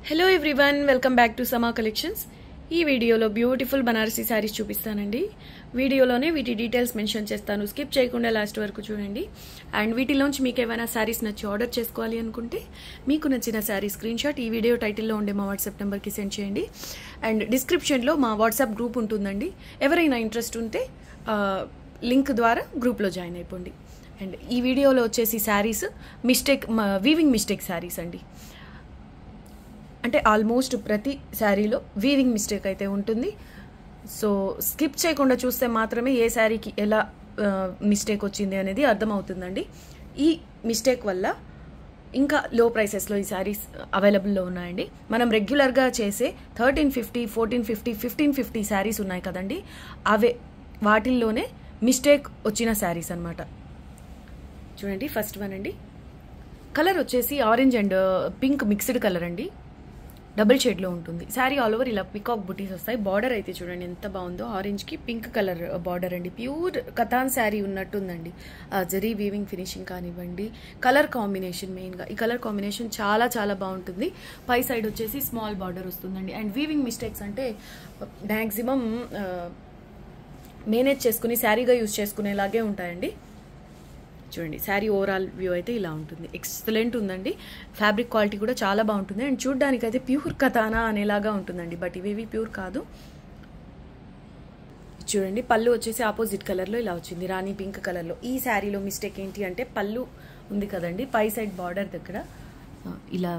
hello everyone welcome back to Sama collections ఈ వీడియోలో beautiful Banarasi saris చూపిస్తానండి వీడియోలోనే వీటి డీటెయిల్స్ మెన్షన్ చేస్తాను స్కిప్ చేయకుండా లాస్ట్ వరకు చూడండి అండ్ వీటిలోంచి మీకు ఏమైనా శారీస్ నచ్చి ఆర్డర్ చేసుకోవాలి అనుకుంటే మీకు నచ్చిన శారీ స్క్రీన్ షాట్ ఈ వీడియో టైటిల్లో ఉండే మా వాట్సాప్ నెంబర్కి సెండ్ చేయండి అండ్ డిస్క్రిప్షన్లో మా వాట్సాప్ గ్రూప్ ఉంటుందండి ఎవరైనా ఇంట్రెస్ట్ ఉంటే లింక్ ద్వారా గ్రూప్లో జాయిన్ అయిపోండి అండ్ ఈ వీడియోలో వచ్చేసి saris mistake weaving mistake saris అండి అంటే ఆల్మోస్ట్ ప్రతి శారీలో వీవింగ్ మిస్టేక్ అయితే ఉంటుంది సో స్కిప్ చేయకుండా చూస్తే మాత్రమే ఏ శారీకి ఎలా మిస్టేక్ వచ్చింది అనేది అర్థమవుతుందండి ఈ మిస్టేక్ వల్ల ఇంకా లో ప్రైసెస్లో ఈ శారీస్ అవైలబుల్లో ఉన్నాయండి మనం రెగ్యులర్గా చేసే thirteen fifty fourteen fifty fifteen fifty saris ఉన్నాయి కదండి అవే వాటిల్లోనే మిస్టేక్ వచ్చిన శారీస్ అనమాట చూడండి ఫస్ట్ వన్ అండి కలర్ వచ్చేసి orange and pink mixed colour అండి డబుల్ షేడ్లో ఉంటుంది శారీ ఆల్ ఓవర్ ఇలా పికాక్ బుటీస్ వస్తాయి బార్డర్ అయితే చూడండి ఎంత బాగుందో ఆరెంజ్కి పింక్ కలర్ బార్డర్ అండి ప్యూర్ కథాన్ శారీ ఉన్నట్టుందండి ఆ జరీ వీవింగ్ ఫినిషింగ్ కానివ్వండి కలర్ కాంబినేషన్ మెయిన్గా ఈ కలర్ కాంబినేషన్ చాలా చాలా బాగుంటుంది పై సైడ్ వచ్చేసి స్మాల్ బార్డర్ వస్తుందండి అండ్ వీవింగ్ మిస్టేక్స్ అంటే మ్యాక్సిమం మేనేజ్ చేసుకుని శారీగా యూజ్ చేసుకునేలాగే ఉంటాయండి చూడండి శారీ ఓవరాల్ వ్యూ అయితే ఇలా ఉంటుంది ఎక్సలెంట్ ఉందండి ఫ్యాబ్రిక్ క్వాలిటీ కూడా చాలా బాగుంటుంది అండ్ చూడ్డానికి అయితే ప్యూర్ కథానా అనేలాగా ఉంటుందండి బట్ ఇవేవి ప్యూర్ కాదు చూడండి పళ్ళు వచ్చేసి ఆపోజిట్ కలర్లో ఇలా వచ్చింది రాణి పింక్ కలర్లో ఈ శారీలో మిస్టేక్ ఏంటి అంటే పళ్ళు ఉంది కదండి పై సైడ్ బార్డర్ దగ్గర ఇలా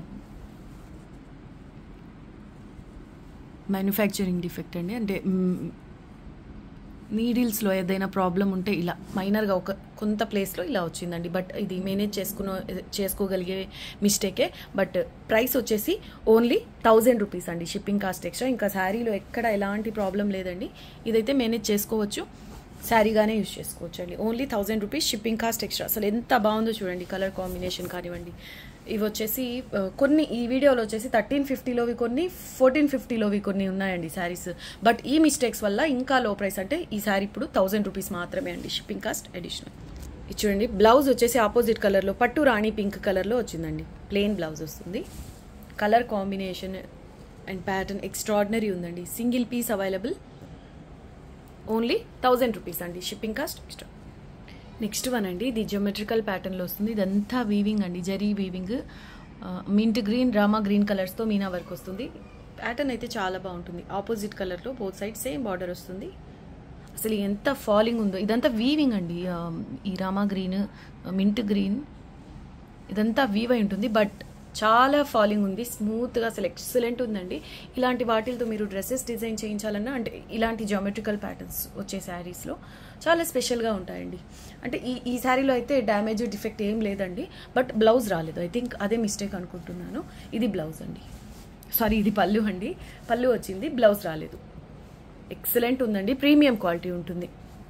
మ్యానుఫ్యాక్చరింగ్ డిఫెక్ట్ అండి అంటే నీడిల్స్లో ఏదైనా ప్రాబ్లం ఉంటే ఇలా మైనర్గా ఒక కొంత ప్లేస్లో ఇలా వచ్చిందండి బట్ ఇది మేనేజ్ చేసుకున్న చేసుకోగలిగే మిస్టేకే బట్ ప్రైస్ వచ్చేసి ఓన్లీ థౌజండ్ రూపీస్ అండి షిప్పింగ్ కాస్ట్ ఎక్స్ట్రా ఇంకా శారీలో ఎక్కడ ఎలాంటి ప్రాబ్లం లేదండి ఇదైతే మేనేజ్ చేసుకోవచ్చు శారీగానే యూజ్ చేసుకోవచ్చు అండి only thousand rupees shipping cost extra అసలు ఎంత బాగుందో చూడండి కలర్ కాంబినేషన్ కానివ్వండి ఇవి వచ్చేసి కొన్ని ఈ వీడియోలో వచ్చేసి థర్టీన్ ఫిఫ్టీలోవి కొన్ని ఫోర్టీన్ ఫిఫ్టీలోవి కొన్ని ఉన్నాయండి శారీస్ బట్ ఈ మిస్టేక్స్ వల్ల ఇంకా లో ప్రైస్ అంటే ఈ శారీ ఇప్పుడు థౌజండ్ రూపీస్ మాత్రమే అండి షిప్పింగ్ కాస్ట్ అడిషనల్ ఇది చూడండి బ్లౌజ్ వచ్చేసి ఆపోజిట్ కలర్లో పట్టు రాణి పింక్ కలర్లో వచ్చిందండి ప్లెయిన్ బ్లౌజ్ వస్తుంది colour combination and pattern extraordinary ఉందండి single piece available only thousand rupees అండి shipping cost extra next one అండి ఇది జియోమెట్రికల్ ప్యాటర్న్లో వస్తుంది ఇదంతా వీవింగ్ అండి zari weaving mint green Rama green కలర్స్తో మీనా వర్క్ వస్తుంది ప్యాటర్న్ అయితే చాలా బాగుంటుంది ఆపోజిట్ కలర్లో బోత్ సైడ్ సేమ్ బార్డర్ వస్తుంది అసలు ఎంత ఫాలింగ్ ఉందో ఇదంతా వీవింగ్ అండి ఈ రామా గ్రీన్ మింట్ గ్రీన్ ఇదంతా వీవ్ అయి ఉంటుంది బట్ చాలా ఫాలింగ్ ఉంది స్మూత్గా అసలు ఎక్సలెంట్ ఉందండి ఇలాంటి వాటిలతో మీరు డ్రెస్సెస్ డిజైన్ చేయించాలన్నా అంటే ఇలాంటి జామెట్రికల్ ప్యాటర్న్స్ వచ్చే శారీస్లో చాలా స్పెషల్గా ఉంటాయండి అంటే ఈ ఈ శారీలో అయితే డ్యామేజ్ డిఫెక్ట్ ఏం లేదండి బట్ బ్లౌజ్ రాలేదు ఐ థింక్ అదే మిస్టేక్ అనుకుంటున్నాను ఇది బ్లౌజ్ అండి సారీ ఇది పళ్ళు అండి పళ్ళు వచ్చింది బ్లౌజ్ రాలేదు ఎక్సలెంట్ ఉందండి ప్రీమియం క్వాలిటీ ఉంటుంది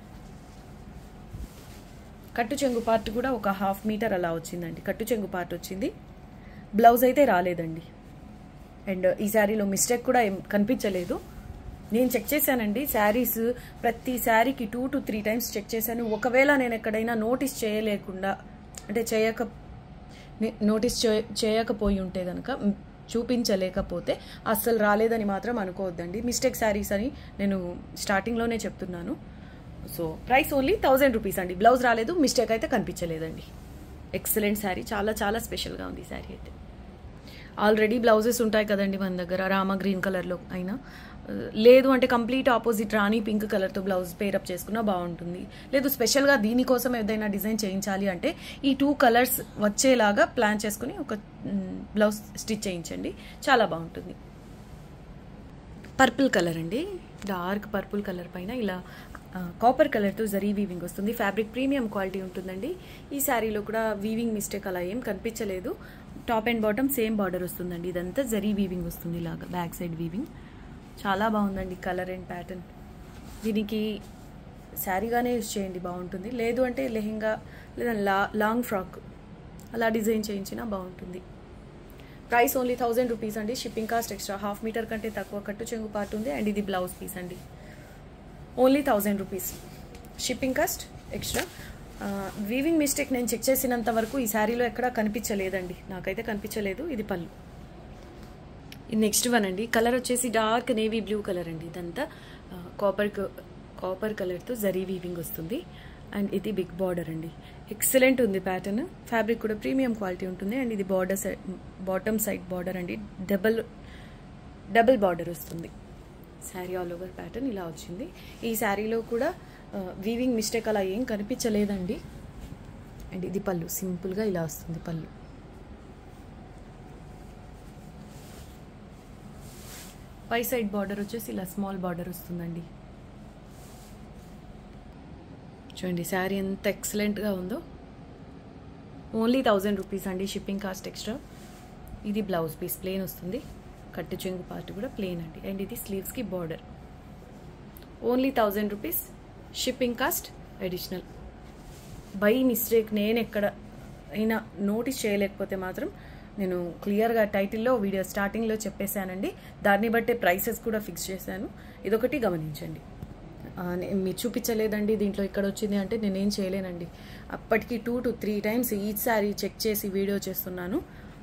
కట్టు చెంగు పార్ట్ కూడా ఒక హాఫ్ మీటర్ అలా వచ్చిందండి కట్టు చెంగు పార్ట్ వచ్చింది బ్లౌజ్ అయితే రాలేదండి అండ్ ఈ శారీలో మిస్టేక్ కూడా ఏం కనిపించలేదు నేను చెక్ చేశానండి శారీస్ ప్రతి శారీకి two to three times check చేశాను ఒకవేళ నేను ఎక్కడైనా నోటీస్ చేయలేకుండా అంటే చేయక నోటీస్ చేయకపోయి ఉంటే కనుక చూపించలేకపోతే అస్సలు రాలేదని మాత్రం అనుకోవద్దండి మిస్టేక్ శారీస్ అని నేను స్టార్టింగ్లోనే చెప్తున్నాను so price only thousand rupees అండి బ్లౌజ్ రాలేదు మిస్టేక్ అయితే కనిపించలేదండి ఎక్సలెంట్ శారీ చాలా చాలా స్పెషల్గా ఉంది శారీ అయితే ఆల్రెడీ బ్లౌజెస్ ఉంటాయి కదండి మన దగ్గర రామ గ్రీన్ కలర్లో అయినా లేదు అంటే కంప్లీట్ ఆపోజిట్ రాణి పింక్ కలర్తో బ్లౌజ్ పేరప్ చేసుకున్నా బాగుంటుంది లేదు స్పెషల్గా దీనికోసం ఏదైనా డిజైన్ చేయించాలి అంటే ఈ టూ కలర్స్ వచ్చేలాగా ప్లాన్ చేసుకుని ఒక బ్లౌజ్ స్టిచ్ చేయించండి చాలా బాగుంటుంది పర్పుల్ కలర్ అండి డార్క్ పర్పుల్ కలర్ పైన ఇలా కాపర్ కలర్తో జరీ వీవింగ్ వస్తుంది ఫ్యాబ్రిక్ ప్రీమియం క్వాలిటీ ఉంటుందండి ఈ శారీలో కూడా వీవింగ్ మిస్టేక్ అలా ఏం కనిపించలేదు top and bottom same border వస్తుందండి ఇదంతా జరీ వీవింగ్ వస్తుంది ఇలాగా బ్యాక్ సైడ్ వీవింగ్ చాలా బాగుందండి కలర్ అండ్ ప్యాటర్న్ దీనికి శారీగానే యూజ్ చేయండి బాగుంటుంది లేదు అంటే లెహెంగా లేదా లా లాంగ్ ఫ్రాక్ అలా డిజైన్ చేయించినా బాగుంటుంది ప్రైస్ ఓన్లీ థౌజండ్ రూపీస్ అండి shipping cost extra half metre కంటే తక్కువ కట్టు చెంగు పార్ట్ ఉంది అండ్ ఇది బ్లౌజ్ పీస్ అండి only thousand rupees shipping cost extra weaving mistake నేను చెక్ చేసినంత వరకు ఈ శారీలో ఎక్కడా కనిపించలేదండి నాకైతే కనిపించలేదు ఇది పళ్ళు ఇది నెక్స్ట్ వన్ అండి కలర్ వచ్చేసి డార్క్ నేవీ బ్లూ కలర్ అండి ఇదంతా కాపర్ కాపర్ కలర్తో జరీ వీవింగ్ వస్తుంది అండ్ ఇది బిగ్ బార్డర్ అండి ఎక్సలెంట్ ఉంది ప్యాటర్న్ ఫ్యాబ్రిక్ కూడా ప్రీమియం క్వాలిటీ ఉంటుంది అండ్ ఇది border side bottom side border అండి డబల్ డబుల్ బార్డర్ వస్తుంది శారీ ఆల్ ఓవర్ ప్యాటర్న్ ఇలా వచ్చింది ఈ శారీలో కూడా వీవింగ్ మిస్టేక్ అలా ఏం కనిపించలేదండి అండ్ ఇది పళ్ళు సింపుల్గా ఇలా వస్తుంది పళ్ళు పై సైడ్ బార్డర్ వచ్చేసి ఇలా స్మాల్ బార్డర్ వస్తుందండి చూడండి శారీ ఎంత ఎక్సలెంట్గా ఉందో ఓన్లీ థౌజండ్ రూపీస్ అండి షిప్పింగ్ కాస్ట్ ఎక్స్ట్రా ఇది బ్లౌజ్ పీస్ ప్లెయిన్ వస్తుంది కట్టు చెంగు పార్ట్ కూడా ప్లెయిన్ అండి అండ్ ఇది స్లీవ్స్కి border only thousand rupees shipping cost additional by mistake నేను ఎక్కడ అయినా నోటీస్ చేయలేకపోతే మాత్రం నేను క్లియర్గా టైటిల్లో వీడియో స్టార్టింగ్లో చెప్పేశానండి దాన్ని బట్టే ప్రైసెస్ కూడా ఫిక్స్ చేశాను ఇదొకటి గమనించండి ఆ, నే- మీరు చూపించలేదండి దీంట్లో ఇక్కడ వచ్చింది అంటే నేనేం చేయలేనండి అప్పటికి two to three times each sari check చేసి వీడియో చేస్తున్నాను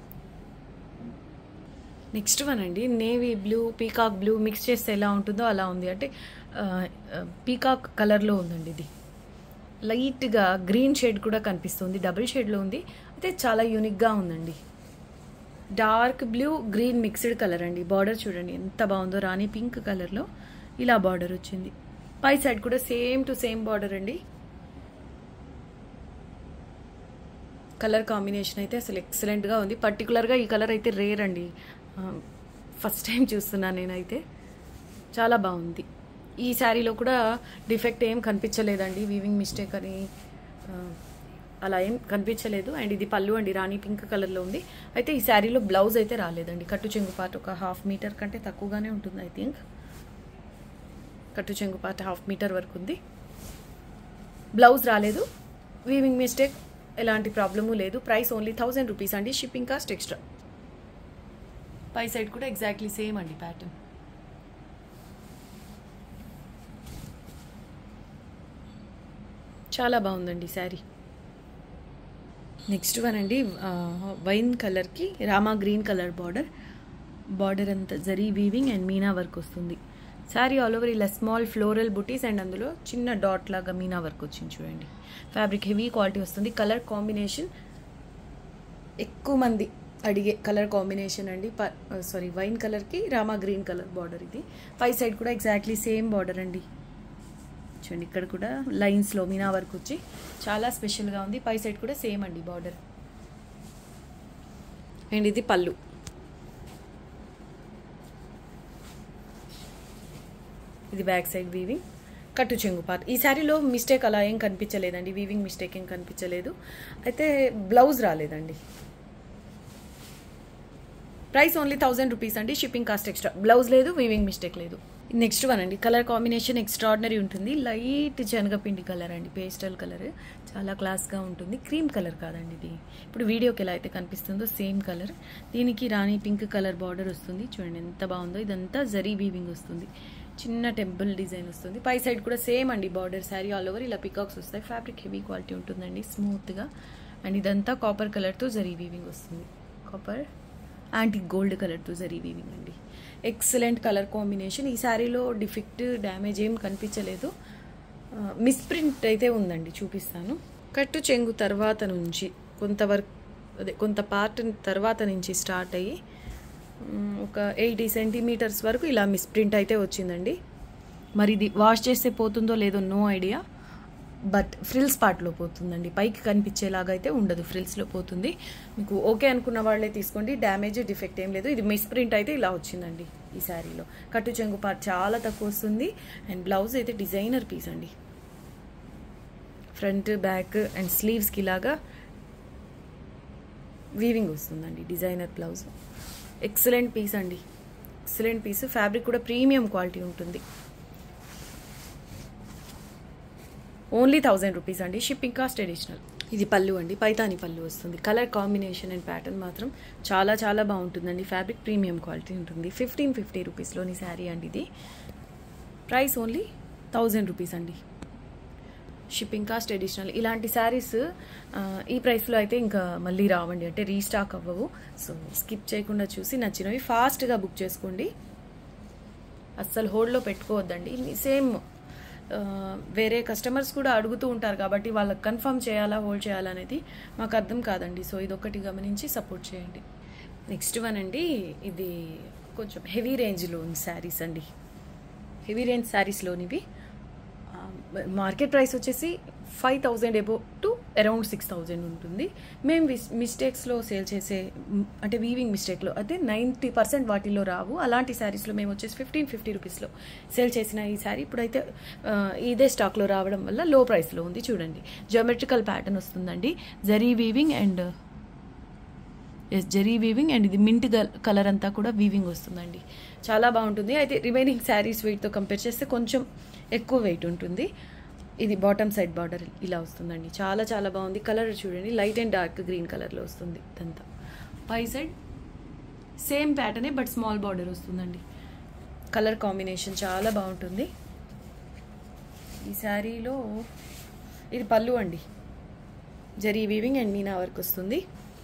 నెక్స్ట్ వన్ అండి navy blue peacock blue mix చేస్తే ఎలా ఉంటుందో అలా ఉంది అంటే ఆ, ఆ, పీకాక్ కలర్లో ఉందండి ఇది లైట్గా గ్రీన్ షేడ్ కూడా కనిపిస్తుంది డబుల్ షేడ్లో ఉంది అయితే చాలా యూనిక్గా ఉందండి dark blue green mixed colour అండి బార్డర్ చూడండి ఎంత బాగుందో రాణి పింక్ కలర్లో ఇలా బార్డర్ వచ్చింది పై సైడ్ కూడా సేమ్ టు సేమ్ బార్డర్ అండి కలర్ కాంబినేషన్ అయితే అసలు ఎక్సలెంట్గా ఉంది పర్టికులర్గా ఈ కలర్ అయితే రేర్ అండి ఫస్ట్ టైం చూస్తున్నాను నేనైతే చాలా బాగుంది ఈ శారీలో కూడా డిఫెక్ట్ ఏం కనిపించలేదండి వీవింగ్ మిస్టేక్ అని ఆ, అలా ఏం కనిపించలేదు అండ్ ఇది పళ్ళు అండి రాణి పింక్ కలర్లో ఉంది అయితే ఈ శారీలో బ్లౌజ్ అయితే రాలేదండి కట్టు చెంగు పార్ట్ ఒక హాఫ్ మీటర్ కంటే తక్కువగానే ఉంటుంది ఐ థింక్ కట్టు చెంగు పార్ట్ హాఫ్ మీటర్ వరకు ఉంది బ్లౌజ్ రాలేదు వీవింగ్ మిస్టేక్ ఎలాంటి ప్రాబ్లము లేదు ప్రైస్ ఓన్లీ థౌజండ్ రూపీస్ అండి షిప్పింగ్ కాస్ట్ ఎక్స్ట్రా పై సైడ్ కూడా ఎగ్జాక్ట్లీ సేమ్ అండి ప్యాటర్న్ చాలా బాగుందండి శారీ నెక్స్ట్ వన్ అండి ఆ, వైన్ కలర్కి Rama green colour border border అంతా zari weaving and meena work వస్తుంది శారీ ఆల్ ఓవర్ ఇలా స్మాల్ ఫ్లోరల్ బుటీస్ అండ్ అందులో చిన్న డాట్ లాగా మీనా వర్క్ వచ్చింది చూడండి ఫ్యాబ్రిక్ హెవీ క్వాలిటీ వస్తుంది కలర్ కాంబినేషన్ ఎక్కువ మంది అడిగే కలర్ కాంబినేషన్ అండి సారీ వైన్ కలర్కి రామా గ్రీన్ కలర్ బార్డర్ ఇది పై సైడ్ కూడా ఎగ్జాక్ట్లీ సేమ్ బార్డర్ అండి చూడండి ఇక్కడ కూడా లైన్స్లో మీనా వర్క్ వచ్చి చాలా స్పెషల్గా ఉంది పై సైడ్ కూడా సేమ్ అండి బార్డర్ అండ్ ఇది పళ్ళు ఇది బ్యాక్ సైడ్ వీవింగ్ కట్టు చెంగు పార్ట్ ఈ శారీలో మిస్టేక్ అలా ఏం కనిపించలేదండి వీవింగ్ మిస్టేక్ ఏం కనిపించలేదు అయితే బ్లౌజ్ రాలేదండి ప్రైస్ ఓన్లీ థౌసండ్ రూపీస్ అండి షిప్పింగ్ కాస్ట్ ఎక్స్ట్రా బ్లౌజ్ లేదు వీవింగ్ మిస్టేక్ లేదు నెక్స్ట్ వన్ అండి కలర్ కాంబినేషన్ ఎక్స్ట్రాడినరీ ఉంటుంది లైట్ శనగపిండి కలర్ అండి పేస్టల్ కలర్ చాలా క్లాస్గా ఉంటుంది క్రీమ్ కలర్ కాదండి ఇది ఇప్పుడు వీడియోకి ఎలా అయితే కనిపిస్తుందో సేమ్ కలర్ దీనికి రాణి పింక్ కలర్ బార్డర్ వస్తుంది చూడండి ఎంత బాగుందో ఇదంతా జరీ వీవింగ్ వస్తుంది చిన్న టెంపుల్ డిజైన్ వస్తుంది పై సైడ్ కూడా సేమ్ అండి బార్డర్ శారీ ఆల్ ఓవర్ ఇలా పికాక్స్ వస్తాయి ఫ్యాబ్రిక్ హెవీ క్వాలిటీ ఉంటుందండి స్మూత్గా అండ్ ఇదంతా కాపర్ కలర్తో జరీ వీవింగ్ వస్తుంది కాపర్ యాంటీ గోల్డ్ కలర్తో జరీ వీవింగ్ అండి ఎక్సలెంట్ కలర్ కాంబినేషన్ ఈ శారీలో డిఫెక్ట్ డ్యామేజ్ ఏం కనిపించలేదు మిస్ప్రింట్ అయితే ఉందండి చూపిస్తాను కట్టు చెంగు తర్వాత నుంచి కొంతవరకు అదే కొంత పార్ట్ తర్వాత నుంచి స్టార్ట్ అయ్యి మ్, ఒక ఎయిటీ సెంటీమీటర్స్ వరకు ఇలా మిస్ప్రింట్ అయితే వచ్చిందండి మరి ఇది వాష్ చేస్తే పోతుందో లేదో నో ఐడియా బట్ ఫ్రిల్స్ పార్ట్లో పోతుందండి పైకి కనిపించేలాగా అయితే ఉండదు ఫ్రిల్స్లో పోతుంది మీకు ఓకే అనుకున్న వాళ్ళే తీసుకోండి డ్యామేజ్ డిఫెక్ట్ ఏం లేదు ఇది మిస్ ప్రింట్ అయితే ఇలా వచ్చిందండి ఈ శారీలో కట్టు చెంగు పార్ట్ చాలా తక్కువ వస్తుంది అండ్ బ్లౌజ్ అయితే డిజైనర్ పీస్ అండి ఫ్రంట్ బ్యాక్ అండ్ స్లీవ్స్కి ఇలాగా వీవింగ్ వస్తుందండి డిజైనర్ బ్లౌజ్ ఎక్సలెంట్ పీస్ అండి ఎక్సలెంట్ పీస్ ఫ్యాబ్రిక్ కూడా ప్రీమియం క్వాలిటీ ఉంటుంది ఓన్లీ థౌజండ్ రూపీస్ అండి షిప్పింగ్ కాస్ట్ అడిషనల్ ఇది పళ్ళు అండి పైతాని పళ్ళు వస్తుంది కలర్ కాంబినేషన్ అండ్ ప్యాటర్న్ మాత్రం చాలా చాలా బాగుంటుందండి fabric premium quality fifteen fifty ఫిఫ్టీ రూపీస్లోని శారీ అండి ఇది ప్రైస్ ఓన్లీ థౌజండ్ రూపీస్ అండి షిప్పింగ్ కాస్ట్ అడిషనల్ ఇలాంటి శారీస్ ఈ ప్రైస్లో అయితే ఇంకా మళ్ళీ రావండి అంటే రీస్టాక్ అవ్వవు సో స్కిప్ చేయకుండా చూసి నచ్చినవి ఫాస్ట్గా బుక్ చేసుకోండి అస్సలు హోల్డ్లో పెట్టుకోవద్దండి సేమ్ వేరే కస్టమర్స్ కూడా అడుగుతూ ఉంటారు కాబట్టి వాళ్ళకి కన్ఫర్మ్ చేయాలా హోల్డ్ చేయాలా అనేది మాకు అర్థం కాదండి సో ఇది ఒకటి గమనించి సపోర్ట్ చేయండి నెక్స్ట్ వన్ అండి ఇది కొంచెం హెవీ రేంజ్లో ఉంది శారీస్ అండి హెవీ రేంజ్ శారీస్లోనివి మార్కెట్ ప్రైస్ వచ్చేసి five thousand above to around six thousand ఉంటుంది మేము మిస్టేక్స్లో సేల్ చేసే మ్, అంటే వీవింగ్ మిస్టేక్లో అయితే నైంటీ పర్సెంట్ వాటిల్లో రావు అలాంటి శారీస్లో మేము వచ్చేసి ఫిఫ్టీన్ ఫిఫ్టీ రూపీస్లో సేల్ చేసిన ఈ శారీ ఇప్పుడైతే ఆ, ఇదే స్టాక్లో రావడం వల్ల లో ప్రైస్లో ఉంది చూడండి జియోమెట్రికల్ ప్యాటర్న్ వస్తుందండి జరీ వీవింగ్ అండ్ ఎస్ జరీ వీవింగ్ అండ్ ఇది మింట్ కలర్ అంతా కూడా వీవింగ్ వస్తుందండి చాలా బాగుంటుంది అయితే రిమైనింగ్ శారీస్ వెయిట్తో కంపేర్ చేస్తే కొంచెం ఎక్కువ వెయిట్ ఉంటుంది ఇది బాటమ్ సైడ్ బార్డర్ ఇలా వస్తుందండి చాలా చాలా బాగుంది కలర్ చూడండి లైట్ అండ్ డార్క్ గ్రీన్ కలర్లో వస్తుంది ఇదంతా పై సైడ్ సేమ్ ప్యాటర్నే బట్ స్మాల్ బార్డర్ వస్తుందండి కలర్ కాంబినేషన్ చాలా బాగుంటుంది ఈ శారీలో ఇది పళ్ళు అండి zari weaving and meena work వస్తుంది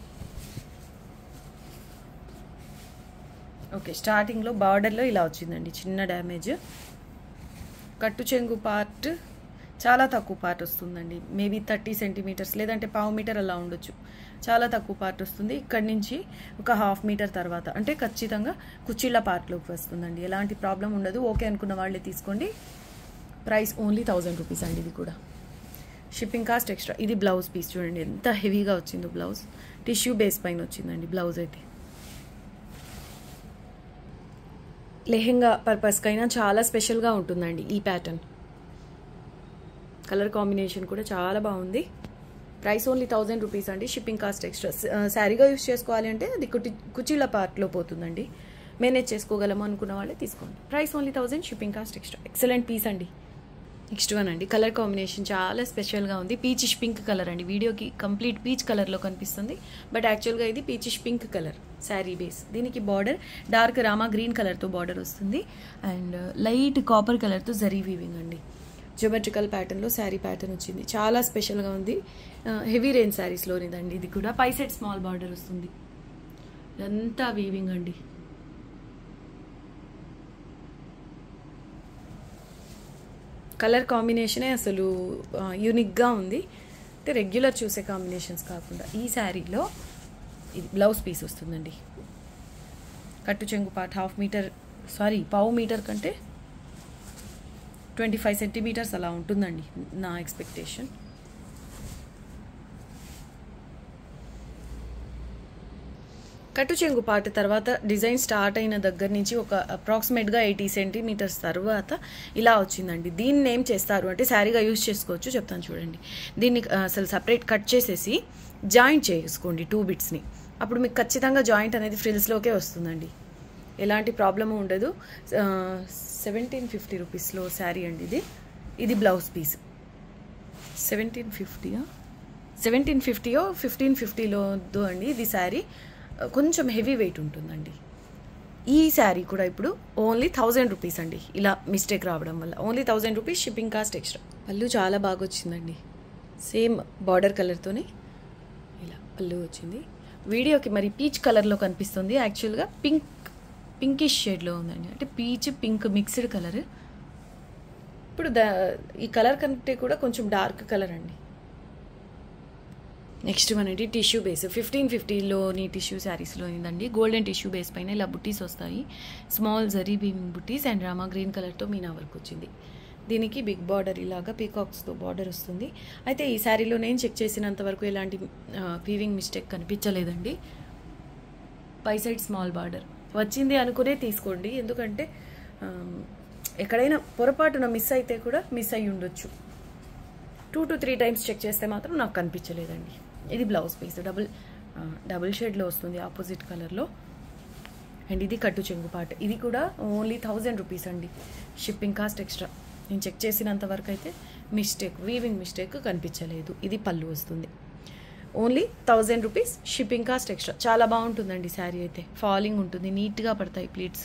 ఓకే స్టార్టింగ్లో బార్డర్లో ఇలా వచ్చిందండి చిన్న డ్యామేజ్ కట్టు చెంగు పార్ట్ చాలా తక్కువ పార్ట్ వస్తుందండి మేబీ థర్టీ సెంటీమీటర్స్ లేదంటే పావు మీటర్ అలా ఉండొచ్చు చాలా తక్కువ పార్ట్ వస్తుంది ఇక్కడి నుంచి ఒక హాఫ్ మీటర్ తర్వాత అంటే ఖచ్చితంగా కుర్చీల పార్ట్లోకి వస్తుందండి ఎలాంటి ప్రాబ్లం ఉండదు ఓకే అనుకున్న వాళ్ళే తీసుకోండి ప్రైస్ ఓన్లీ థౌజండ్ రూపీస్ అండి ఇది కూడా షిప్పింగ్ కాస్ట్ ఎక్స్ట్రా ఇది బ్లౌజ్ పీస్ చూడండి ఎంత హెవీగా వచ్చిందో బ్లౌజ్ టిష్యూ బేస్ పైన వచ్చిందండి బ్లౌజ్ అయితే లెహెంగా పర్పస్కైనా చాలా స్పెషల్గా ఉంటుందండి ఈ ప్యాటర్న్ కలర్ కాంబినేషన్ కూడా చాలా బాగుంది ప్రైస్ ఓన్లీ థౌజండ్ రూపీస్ అండి షిప్పింగ్ కాస్ట్ ఎక్స్ట్రా శారీగా యూస్ చేసుకోవాలి అంటే అది కుటి కుచీల పార్ట్లో పోతుందండి మేనేజ్ చేసుకోగలము అనుకున్న వాళ్ళే తీసుకోండి price only thousand shipping cost extra excellent piece అండి నెక్స్ట్ వన్ అండి కలర్ కాంబినేషన్ చాలా స్పెషల్గా ఉంది పీచిష్ పింక్ కలర్ అండి వీడియోకి కంప్లీట్ పీచ్ కలర్లో కనిపిస్తుంది బట్ యాక్చువల్గా ఇది peachish pink colour sari base దీనికి బార్డర్ డార్క్ రామా గ్రీన్ కలర్తో బార్డర్ వస్తుంది అండ్ లైట్ కాపర్ కలర్తో జరీ వీవింగ్ అండి జియోమెట్రికల్ ప్యాటర్న్లో శారీ ప్యాటర్న్ వచ్చింది చాలా స్పెషల్గా ఉంది హెవీ రేంజ్ శారీస్లోనిదండి ఇది కూడా పై సైడ్ స్మాల్ బార్డర్ వస్తుంది ఇదంతా వీవింగ్ అండి కలర్ కాంబినేషనే అసలు యూనిక్గా ఉంది అంటే రెగ్యులర్ చూసే కాంబినేషన్స్ కాకుండా ఈ శారీలో ఇది బ్లౌజ్ పీస్ వస్తుందండి కట్టు చెంగు పార్ట్ హాఫ్ మీటర్ సారీ పావు మీటర్ కంటే ట్వంటీ ఫైవ్ సెంటీమీటర్స్ అలా ఉంటుందండి నా ఎక్స్పెక్టేషన్ కట్టు చెంగు పాట తర్వాత డిజైన్ స్టార్ట్ అయిన దగ్గర నుంచి ఒక అప్రాక్సిమేట్గా ఎయిటీ సెంటీమీటర్స్ తర్వాత ఇలా వచ్చిందండి దీన్ని ఏం చేస్తారు అంటే శారీగా యూజ్ చేసుకోవచ్చు చెప్తాను చూడండి దీన్ని ఆ, అసలు సపరేట్ కట్ చేసేసి జాయింట్ చేసుకోండి టూ బిట్స్ని అప్పుడు మీకు ఖచ్చితంగా జాయింట్ అనేది ఫ్రిల్స్లోకే వస్తుందండి ఎలాంటి ప్రాబ్లము ఉండదు సెవెంటీన్ ఫిఫ్టీ రూపీస్లో శారీ అండి ఇది ఇది బ్లౌజ్ పీస్ సెవెంటీన్ ఫిఫ్టీయా సెవెంటీన్ ఫిఫ్టీయో ఫిఫ్టీన్ ఫిఫ్టీలో అండి ఇది శారీ కొంచెం హెవీ వెయిట్ ఉంటుందండి ఈ శారీ కూడా ఇప్పుడు ఓన్లీ థౌజండ్ రూపీస్ అండి ఇలా మిస్టేక్ రావడం వల్ల only thousand rupees shipping cost extra pallu చాలా బాగా వచ్చిందండి సేమ్ బార్డర్ కలర్తోనే ఇలా పళ్ళు వచ్చింది వీడియోకి మరి పీచ్ కలర్లో కనిపిస్తుంది యాక్చువల్గా పింక్ పింకిష్ షేడ్లో ఉందండి అంటే పీచ్ పింక్ మిక్స్డ్ కలర్ ఇప్పుడు ద ఈ కలర్ కంటే కూడా కొంచెం డార్క్ కలర్ అండి నెక్స్ట్ మనకి టిష్యూ బేస్ ఫిఫ్టీన్ ఫిఫ్టీలోని టిష్యూ శారీస్లో ఏందండి గోల్డెన్ టిష్యూ బేస్ పైన ఇలా బుట్టీస్ వస్తాయి small zari weaving buttis and Rama green కలర్తో మీనా వర్క్ వచ్చింది దీనికి బిగ్ బార్డర్ ఇలాగా పీకాక్స్తో బార్డర్ వస్తుంది అయితే ఈ శారీలో నేను చెక్ చేసినంత వరకు ఎలాంటి వీవింగ్ మిస్టేక్ కనిపించలేదండి పై సైడ్ స్మాల్ బార్డర్ వచ్చింది అనుకునే తీసుకోండి ఎందుకంటే ఆ, ఎక్కడైనా పొరపాటున మిస్ అయితే కూడా మిస్ అయ్యి ఉండొచ్చు two to three times check చేస్తే మాత్రం నాకు కనిపించలేదండి ఇది బ్లౌజ్ పీస్ డబుల్ ఆ, డబుల్ షేడ్లో వస్తుంది ఆపోజిట్ కలర్లో అండ్ ఇది కట్టు చెంగు పాట ఇది కూడా ఓన్లీ థౌజండ్ రూపీస్ అండి షిప్పింగ్ కాస్ట్ ఎక్స్ట్రా నేను చెక్ చేసినంత వరకు అయితే మిస్టేక్ వీవింగ్ మిస్టేక్ కనిపించలేదు ఇది పళ్ళు వస్తుంది only thousand rupees shipping cost extra చాలా బాగుంటుందండి శారీ అయితే ఫాలింగ్ ఉంటుంది నీట్గా పడతాయి ప్లీట్స్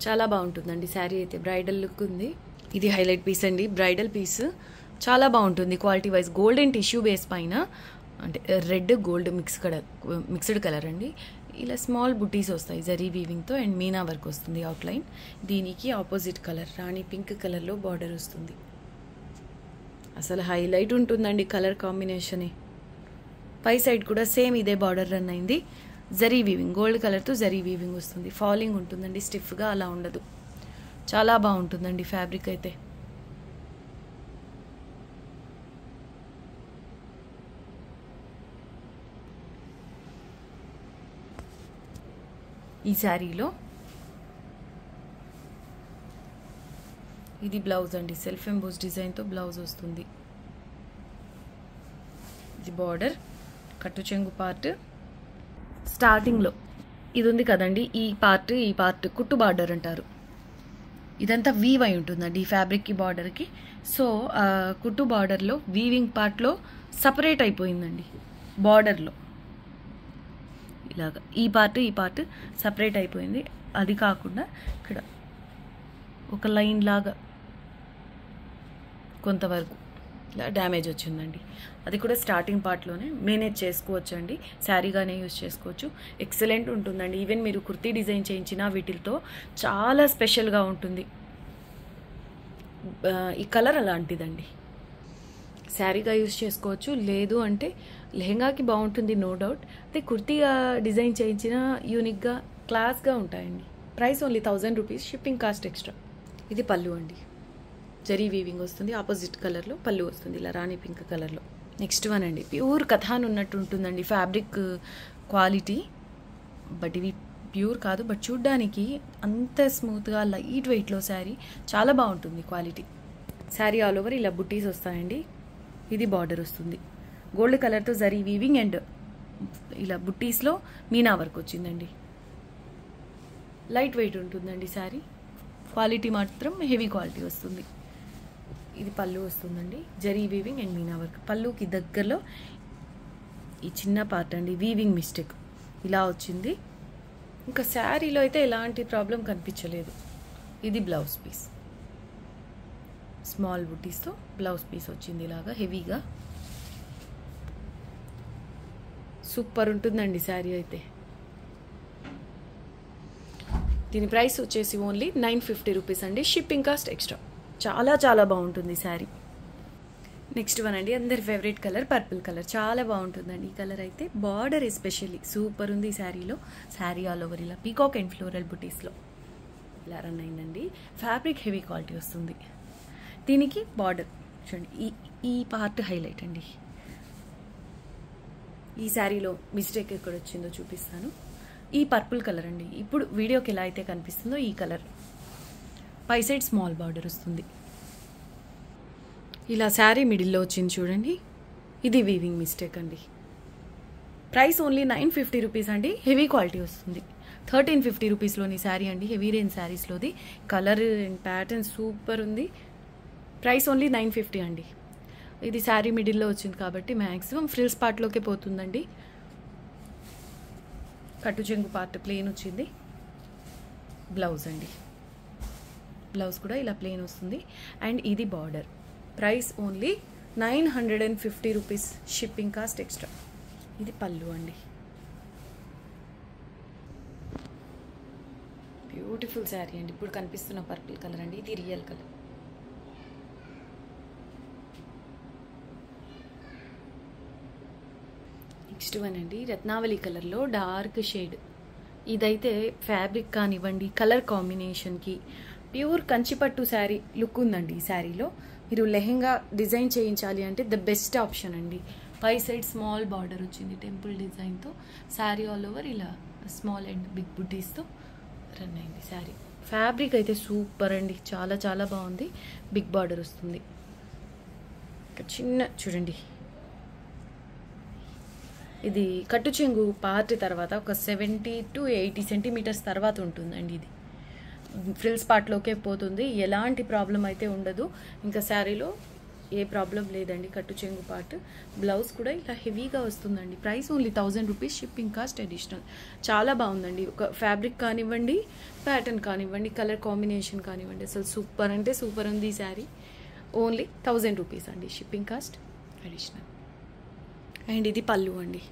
చాలా బాగుంటుందండి శారీ అయితే బ్రైడల్ లుక్ ఉంది ఇది హైలైట్ పీస్ అండి బ్రైడల్ పీస్ చాలా బాగుంటుంది quality wise golden tissue base పైన అంటే red gold mix colour mixed colour అండి ఇలా స్మాల్ బుటీస్ వస్తాయి జరీ వీవింగ్తో అండ్ మీనా వర్క్ వస్తుంది అవుట్లైన్ దీనికి ఆపోజిట్ కలర్ రాణి పింక్ కలర్లో బార్డర్ వస్తుంది అసలు హైలైట్ ఉంటుందండి కలర్ కాంబినేషనే పై సైడ్ కూడా సేమ్ ఇదే బార్డర్ రన్ అయింది జరీ వీవింగ్ గోల్డ్ కలర్తో జరీ వీవింగ్ వస్తుంది ఫాలింగ్ ఉంటుందండి స్టిఫ్గా అలా ఉండదు చాలా బాగుంటుందండి ఫ్యాబ్రిక్ అయితే ఈ శారీలో ఇది బ్లౌజ్ అండి సెల్ఫ్ ఎంబోస్ డిజైన్తో బ్లౌజ్ వస్తుంది ఇది బార్డర్ కట్టు చెంగు పార్ట్ స్టార్టింగ్లో ఇది ఉంది కదండి ఈ పార్ట్ ఈ పార్ట్ కుట్టు బార్డర్ అంటారు ఇదంతా వీవ్ అయి ఉంటుందండి ఈ ఫ్యాబ్రిక్కి బార్డర్కి సో ఆ కుట్టు బార్డర్లో వీవింగ్ పార్ట్లో సపరేట్ అయిపోయిందండి బార్డర్లో ఇలాగ ఈ పార్ట్ ఈ పార్ట్ సపరేట్ అయిపోయింది అది కాకుండా ఇక్కడ ఒక లైన్ లాగా కొంతవరకు ఇలా డ్యామేజ్ వచ్చిందండి అది కూడా స్టార్టింగ్ పార్ట్లోనే మేనేజ్ చేసుకోవచ్చు అండి శారీగానే యూజ్ చేసుకోవచ్చు ఎక్సలెంట్ ఉంటుందండి ఈవెన్ మీరు కుర్తీ డిజైన్ చేయించిన వీటితో చాలా స్పెషల్గా ఉంటుంది ఆ, ఈ కలర్ అలాంటిదండి శారీగా యూజ్ చేసుకోవచ్చు లేదు అంటే లెహంగాకి బాగుంటుంది నో డౌట్ అదే కుర్తీగా డిజైన్ చేయించిన యూనిక్గా క్లాస్గా ఉంటాయండి price only thousand rupees shipping cost extra ఇది పళ్ళు అండి జరీ వీవింగ్ వస్తుంది ఆపోజిట్ కలర్లో పళ్ళు వస్తుంది ఇలా రాణి పింక్ కలర్లో నెక్స్ట్ వన్ అండి ప్యూర్ కథాన్ ఉన్నట్టు ఉంటుందండి ఫ్యాబ్రిక్ క్వాలిటీ బట్ ఇవి ప్యూర్ కాదు బట్ చూడ్డానికి అంత స్మూత్గా లైట్ వెయిట్లో శారీ చాలా బాగుంటుంది క్వాలిటీ శారీ ఆల్ ఓవర్ ఇలా బుట్టీస్ వస్తాయండి ఇది బార్డర్ వస్తుంది గోల్డ్ కలర్తో జరీ వీవింగ్ అండ్ ఇలా బుట్టీస్లో మీనా వర్క్ వచ్చిందండి లైట్ వెయిట్ ఉంటుందండి శారీ క్వాలిటీ మాత్రం హెవీ క్వాలిటీ వస్తుంది ఇది పళ్ళు వస్తుందండి zari weaving and meena work పళ్ళుకి దగ్గరలో ఈ చిన్న పార్ట్ అండి వీవింగ్ మిస్టేక్ ఇలా వచ్చింది ఇంకా శారీలో అయితే ఎలాంటి ప్రాబ్లం కనిపించలేదు ఇది బ్లౌజ్ పీస్ స్మాల్ బుటీస్తో బ్లౌజ్ పీస్ వచ్చింది ఇలాగా హెవీగా సూపర్ ఉంటుందండి శారీ అయితే దీని ప్రైస్ వచ్చేసి ఓన్లీ నైన్ ఫిఫ్టీ రూపీస్ అండి షిప్పింగ్ కాస్ట్ ఎక్స్ట్రా చాలా చాలా బాగుంటుంది శారీ నెక్స్ట్ వన్ అండి అందరి ఫేవరెట్ కలర్ పర్పుల్ కలర్ చాలా బాగుంటుందండి ఈ కలర్ అయితే బార్డర్ ఎస్పెషల్లీ సూపర్ ఉంది ఈ శారీలో శారీ ఆల్ ఓవర్ ఇలా పీకాక్ అండ్ ఫ్లోరల్ బుటీస్లో ఇలా రన్ అయిందండి ఫ్యాబ్రిక్ హెవీ క్వాలిటీ వస్తుంది దీనికి బార్డర్ చూడండి ఈ ఈ పార్ట్ హైలైట్ అండి ఈ శారీలో మిస్టేక్ ఎక్కడ వచ్చిందో చూపిస్తాను ఈ పర్పుల్ కలర్ అండి ఇప్పుడు వీడియోకి ఎలా అయితే కనిపిస్తుందో ఈ కలర్ పై సైడ్ స్మాల్ బార్డర్ వస్తుంది ఇలా శారీ మిడిల్లో వచ్చింది చూడండి ఇది వీవింగ్ మిస్టేక్ అండి price only nine fifty rupees అండి హెవీ క్వాలిటీ వస్తుంది థర్టీన్ ఫిఫ్టీ రూపీస్లోని శారీ అండి హెవీ రేంజ్ శారీస్లోది కలర్ అండ్ ప్యాటర్న్ సూపర్ ఉంది ప్రైస్ ఓన్లీ నైన్ ఫిఫ్టీ అండి ఇది శారీ మిడిల్లో వచ్చింది కాబట్టి మ్యాక్సిమం ఫ్రిల్స్ పార్ట్లోకే పోతుందండి కట్టు చెంగు పార్ట్ ప్లేన్ వచ్చింది బ్లౌజ్ అండి బ్లౌజ్ కూడా ఇలా ప్లేన్ వస్తుంది అండ్ ఇది border price only nine hundred and fifty rupees shipping cost extra ఇది పళ్ళు అండి బ్యూటిఫుల్ శారీ అండి ఇప్పుడు కనిపిస్తున్న పర్పుల్ కలర్ అండి ఇది రియల్ కలర్ నెక్స్ట్ వన్ అండి రత్నావళి కలర్లో డార్క్ షేడ్ ఇదైతే ఫ్యాబ్రిక్ కానివ్వండి కలర్ కాంబినేషన్కి ప్యూర్ కంచిపట్టు శారీ లుక్ ఉందండి ఈ శారీలో మీరు లెహెంగా డిజైన్ చేయించాలి అంటే ద బెస్ట్ ఆప్షన్ అండి పై సైడ్ స్మాల్ బార్డర్ వచ్చింది టెంపుల్ డిజైన్తో శారీ ఆల్ ఓవర్ ఇలా స్మాల్ అండ్ బిగ్ బుటీస్తో రన్ అయింది శారీ ఫ్యాబ్రిక్ అయితే సూపర్ అండి చాలా చాలా బాగుంది బిగ్ బార్డర్ వస్తుంది ఇక్కడ చిన్న చూడండి ఇది కట్టు చెంగు పార్ట్ తర్వాత ఒక సెవెంటీ టు ఎయిటీ సెంటీమీటర్స్ తర్వాత ఉంటుందండి ఇది ఫ్రిల్స్ పార్ట్లోకే పోతుంది ఎలాంటి ప్రాబ్లం అయితే ఉండదు ఇంకా శారీలో ఏ ప్రాబ్లం లేదండి కట్టు చెంగు పార్ట్ బ్లౌజ్ కూడా ఇలా హెవీగా వస్తుందండి price only thousand rupees shipping cost additional చాలా బాగుందండి ఒక ఫ్యాబ్రిక్ కానివ్వండి ప్యాటర్న్ కానివ్వండి కలర్ కాంబినేషన్ కానివ్వండి అసలు సూపర్ అంటే సూపర్ ఉంది ఈ శారీ ఓన్లీ థౌజండ్ రూపీస్ అండి షిప్పింగ్ కాస్ట్ అడిషనల్ అండ్ ఇది పళ్ళు అండి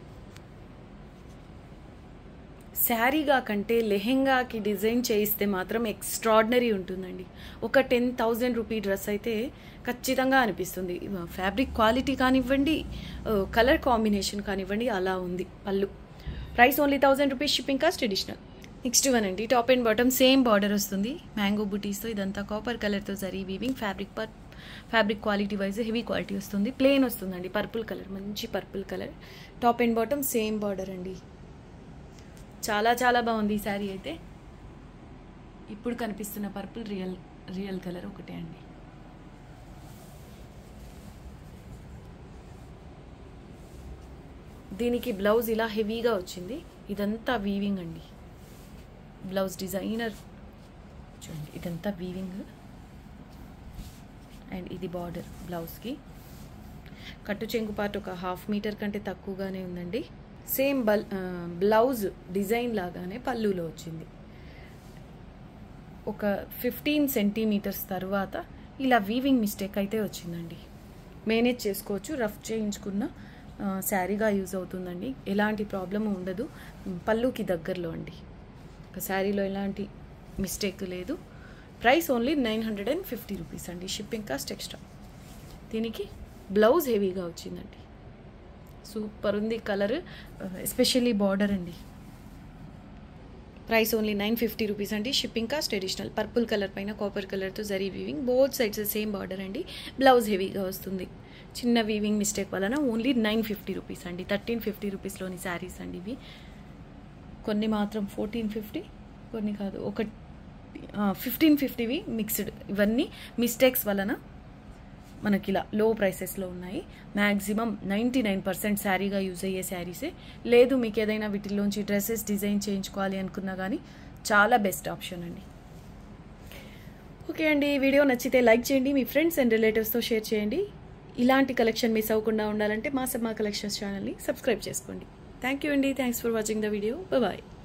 శారీగా కంటే లెహెంగాకి డిజైన్ చేయిస్తే మాత్రం ఎక్స్ట్రాడినరీ ఉంటుందండి ఒక టెన్ థౌజండ్ రూపీ డ్రెస్ అయితే ఖచ్చితంగా అనిపిస్తుంది ఫ్యాబ్రిక్ క్వాలిటీ కానివ్వండి కలర్ కాంబినేషన్ కానివ్వండి అలా ఉంది పళ్ళు price only thousand rupees shipping cost additional next one అండి top and bottom same border వస్తుంది మ్యాంగో బుటీస్తో ఇదంతా కాపర్ కలర్తో zari weaving fabric per fabric quality wise heavy quality వస్తుంది ప్లెయిన్ వస్తుందండి పర్పుల్ కలర్ మంచి purple colour top and bottom same border అండి చాలా చాలా బాగుంది ఈ శారీ అయితే ఇప్పుడు కనిపిస్తున్న పర్పుల్ రియల్ రియల్ కలర్ ఒకటే అండి దీనికి బ్లౌజ్ ఇలా హెవీగా వచ్చింది ఇదంతా వీవింగ్ అండి బ్లౌజ్ డిజైనర్ చూడండి ఇదంతా వీవింగ్ అండ్ ఇది బార్డర్ బ్లౌజ్కి కట్టు చెంగు పార్ట్ ఒక హాఫ్ మీటర్ కంటే తక్కువగానే ఉందండి సేమ్ బల్ బ్లౌజ్ డిజైన్ లాగానే పళ్ళులో వచ్చింది ఒక ఫిఫ్టీన్ సెంటీమీటర్స్ తర్వాత ఇలా వీవింగ్ మిస్టేక్ అయితే వచ్చిందండి మేనేజ్ చేసుకోవచ్చు రఫ్ చేయించుకున్న శారీగా యూజ్ అవుతుందండి ఎలాంటి ప్రాబ్లం ఉండదు పళ్ళుకి దగ్గరలో అండి ఒక శారీలో ఎలాంటి మిస్టేక్ లేదు price only nine hundred and fifty rupees అండి షిప్పింగ్ కాస్ట్ ఎక్స్ట్రా దీనికి బ్లౌజ్ హెవీగా వచ్చిందండి సూపర్ ఉంది కలర్ ఎస్పెషల్లీ బార్డర్ అండి price only nine fifty rupees అండి shipping cost additional purple colour పైన కాపర్ కలర్తో zari weaving both sides same border అండి బ్లౌజ్ హెవీగా వస్తుంది చిన్న వీవింగ్ మిస్టేక్ వలన ఓన్లీ నైన్ ఫిఫ్టీ రూపీస్ అండి థర్టీన్ ఫిఫ్టీ రూపీస్లోని శారీస్ అండి ఇవి కొన్ని మాత్రం ఫోర్టీన్ ఫిఫ్టీ కొన్ని కాదు ఒక ఫిఫ్టీన్ ఫిఫ్టీవి మిక్స్డ్ ఇవన్నీ మిస్టేక్స్ వలన మనకి ఇలా లో ప్రైసెస్లో ఉన్నాయి మ్యాక్సిమం నైంటీ నైన్ పర్సెంట్ శారీగా యూజ్ అయ్యే శారీసే లేదు మీకు ఏదైనా వీటిల్లోంచి డ్రెస్సెస్ డిజైన్ చేయించుకోవాలి అనుకున్నా కానీ చాలా బెస్ట్ ఆప్షన్ అండి ఓకే అండి ఈ వీడియో నచ్చితే లైక్ చేయండి మీ ఫ్రెండ్స్ అండ్ రిలేటివ్స్తో షేర్ చేయండి ఇలాంటి కలెక్షన్ మిస్ అవ్వకుండా ఉండాలంటే మా సమ్మా కలెక్షన్స్ ఛానల్ని సబ్స్క్రైబ్ చేసుకోండి థ్యాంక్ యూ అండి thanks for watching the video bye